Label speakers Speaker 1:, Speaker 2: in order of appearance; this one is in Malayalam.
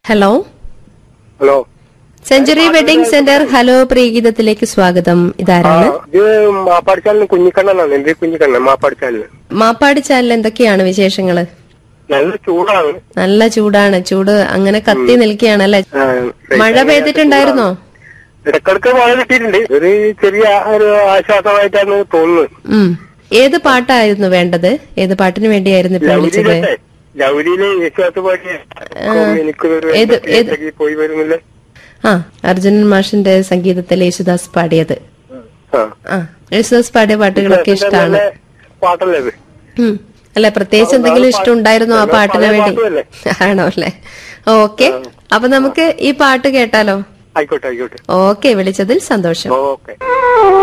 Speaker 1: Hello
Speaker 2: hello
Speaker 1: century wedding centre hello പ്രിയഗീതത്തിലേക്ക് സ്വാഗതം
Speaker 2: ആ,
Speaker 1: ഇതാരാണ്
Speaker 2: ഇത് മാപ്പാടിച്ചാലിന് കുഞ്ഞിക്കണ്ണനാണ് എന്റെ കുഞ്ഞിക്കണ്ണൻ മാപ്പാടിച്ചാലിന്
Speaker 1: മാപ്പാടി ചാനൽ എന്തൊക്കെയാണ് വിശേഷങ്ങള്
Speaker 2: നല്ല ചൂടാണ്
Speaker 1: നല്ല ചൂടാണ് ചൂട് അങ്ങനെ കത്തി നിൽക്കുകയാണല്ലേ
Speaker 2: ആ,
Speaker 1: മഴ പെയ്തിട്ടുണ്ടായിരുന്നോ
Speaker 2: ഇടക്കിടക്ക് മഴ കിട്ടിയിട്ടുണ്ട് ഒരു ചെറിയ ഒരു ആശ്വാസമായിട്ടാണ് തോന്നുന്നത്
Speaker 1: ഉം ഏത് പാട്ടായിരുന്നു വേണ്ടത് ഏത് പാട്ടിന് വേണ്ടിയായിരുന്നു ഇപ്പോൾ വിളിച്ചത്
Speaker 2: ലൗലിയിലെ ലൗലിയിലെ യേശുദാസ് പാടിയ എനിക്കൊരു
Speaker 1: ഏത്- ഏത്?
Speaker 2: പോയി വരുന്നില്ലേ
Speaker 1: ആ അർജുനൻ മാഷിന്റെ സംഗീതത്തിൽ യേശുദാസ് പാടിയത്
Speaker 2: ആ
Speaker 1: ആ യേശുദാസ് പാടിയ പാട്ടുകളൊക്കെ ഇഷ്ടമാണ്
Speaker 2: നല്ല പാട്ടല്ലേ ഇത്
Speaker 1: ഉം. അല്ല പ്രത്യേകിച്ച് എന്തെങ്കിലും ഇഷ്ടം ഉണ്ടായിരുന്നോ ആ പാട്ടിന് വേണ്ടി
Speaker 2: പാട്ടുമല്ലേ?
Speaker 1: ആണോ അല്ലേ ഓക്കെ അപ്പൊ നമുക്ക് ഈ പാട്ട് കേട്ടാലോ
Speaker 2: ആയിക്കോട്ടെ ആയിക്കോട്ടെ
Speaker 1: ഓക്കെ വിളിച്ചതിൽ സന്തോഷം
Speaker 2: ഓക്കെ